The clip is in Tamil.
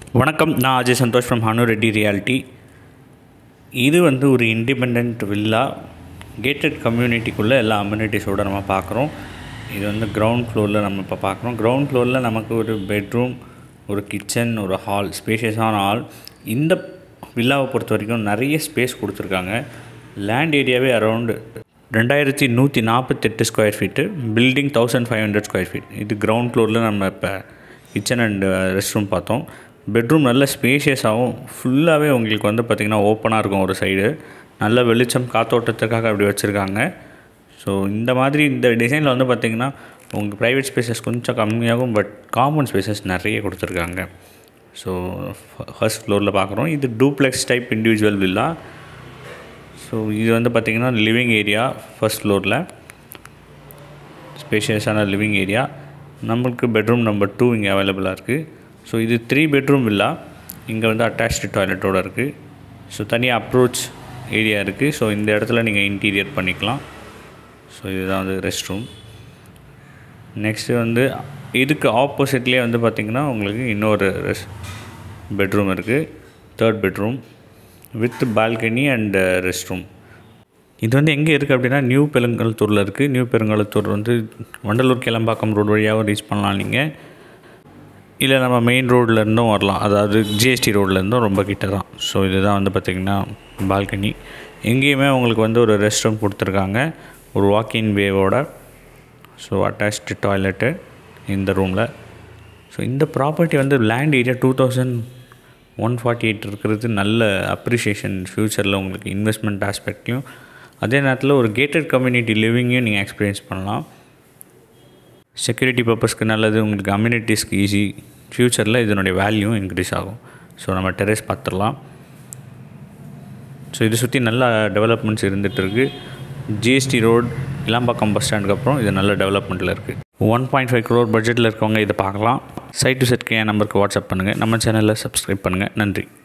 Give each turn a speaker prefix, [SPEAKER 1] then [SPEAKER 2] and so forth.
[SPEAKER 1] வணக்கம் நான் அஜய் சந்தோஷ் ஃப்ரம் ஹனு ரெட்டி ரியாலிட்டி இது வந்து ஒரு இண்டிபெண்ட் வில்லா கேட்டட் கம்யூனிட்டிக்குள்ளே எல்லா அம்யூனிட்டிஸோடு நம்ம பார்க்குறோம் இது வந்து கிரவுண்ட் ஃப்ளோரில் நம்ம இப்போ பார்க்குறோம் கிரவுண்ட் ஃப்ளோரில் நமக்கு ஒரு பெட்ரூம் ஒரு கிச்சன் ஒரு ஹால் ஸ்பேஷியஸான ஹால் இந்த வில்லாவை பொறுத்த வரைக்கும் நிறைய ஸ்பேஸ் கொடுத்துருக்காங்க லேண்ட் ஏரியாவே அரௌண்டு ரெண்டாயிரத்தி நூற்றி நாற்பத்தெட்டு square feet building thousand five hundred square feet இது கிரவுண்ட் ஃப்ளோரில் நம்ம இப்போ கிச்சன் அண்ட் ரெஸ்ட் ரூம் பார்த்தோம் பெட்ரூம் நல்ல ஸ்பேஷியஸாகவும் ஃபுல்லாகவே உங்களுக்கு வந்து பார்த்திங்கன்னா ஓப்பனாக இருக்கும் ஒரு சைடு நல்ல வெளிச்சம் காத்தோட்டத்துக்காக அப்படி வச்சுருக்காங்க ஸோ இந்த மாதிரி இந்த டிசைனில் வந்து பார்த்திங்கன்னா உங்கள் ப்ரைவேட் ஸ்பேசஸ் கொஞ்சம் கம்மியாகும் பட் காமன் ஸ்பேசஸ் நிறைய கொடுத்துருக்காங்க ஸோ ஃபர்ஸ்ட் ஃப்ளோரில் பார்க்குறோம் இது duplex type individual villa so இது வந்து பார்த்திங்கன்னா லிவிங் ஏரியா ஃபர்ஸ்ட் ஃப்ளோரில் ஸ்பேஷியஸான லிவிங் ஏரியா நம்மளுக்கு பெட்ரூம் நம்பர் டூ இங்கே அவைலபிளாக இருக்குது ஸோ இது த்ரீ பெட்ரூம் வில்லா இங்கே வந்து அட்டாச்டு டாய்லெட்டோடு இருக்குது ஸோ தனியாக அப்ரோச் ஏரியா இருக்குது ஸோ இந்த இடத்துல நீங்கள் இன்டீரியர் பண்ணிக்கலாம் ஸோ இதுதான் வந்து ரெஸ்ட் ரூம் நெக்ஸ்ட்டு வந்து இதுக்கு ஆப்போசிட்லேயே வந்து பார்த்திங்கன்னா உங்களுக்கு இன்னொரு ரெஸ் பெட்ரூம் இருக்குது third bedroom with balcony and rest room இது வந்து எங்கே இருக்குது அப்படின்னா நியூ பெருங்கலத்தூரில் இருக்குது நியூ பெருங்கலத்தூர் வந்து வண்டலூர் கிளம்பாக்கம் ரோடு வழியாகவும் ரீச் பண்ணலாம் நீங்கள் இல்லை நம்ம மெயின் ரோட்லேருந்தும் வரலாம் அதாவது ஜிஎஸ்டி ரோட்லேருந்தும் ரொம்ப கிட்ட தான் ஸோ இதுதான் வந்து பார்த்திங்கன்னா பால்கனி எங்கேயுமே உங்களுக்கு வந்து ஒரு ரெஸ்ட் ரூம் கொடுத்துருக்காங்க ஒரு வாக்கின் வேவோட ஸோ அட்டாச்டு டாய்லெட்டு இந்த ரூமில் ஸோ இந்த ப்ராப்பர்ட்டி வந்து land area two thousand one forty eight இருக்கிறது நல்ல அப்ரிஷியேஷன் ஃப்யூச்சரில் உங்களுக்கு இன்வெஸ்ட்மெண்ட் ஆஸ்பெக்ட்லையும் அதே நேரத்தில் ஒரு கேட்டட் கம்யூனிட்டி லிவிங்கையும் நீங்கள் எக்ஸ்பீரியன்ஸ் பண்ணலாம் செக்யூரிட்டி பர்பஸ்க்கு நல்லது உங்களுக்கு அம்யூனிட்டிஸ்க்கு ஈஸி ஃப்யூச்சரில் இதனுடைய வேல்யூ இன்க்ரீஸ் ஆகும் ஸோ நம்ம டெரஸ் பார்த்துடலாம் ஸோ இது சுற்றி நல்ல டெவலப்மெண்ட்ஸ் இருந்துகிட்டு இருக்குது ஜிஎஸ்டி ரோட் இளம்பாக்கம் பஸ் ஸ்டாண்டுக்கு அப்புறம் இது நல்ல டெவலப்மெண்ட்டில் இருக்குது ஒன் பாயிண்ட் ஃபைவ் க்ரோர் பட்ஜெட்டில் இருக்கவங்க இதை பார்க்கலாம் சைட் டு செட் கே நம்பருக்கு வாட்ஸ்அப் பண்ணுங்கள் நம்ம சேனலில் சப்ஸ்கிரைப் பண்ணுங்கள் நன்றி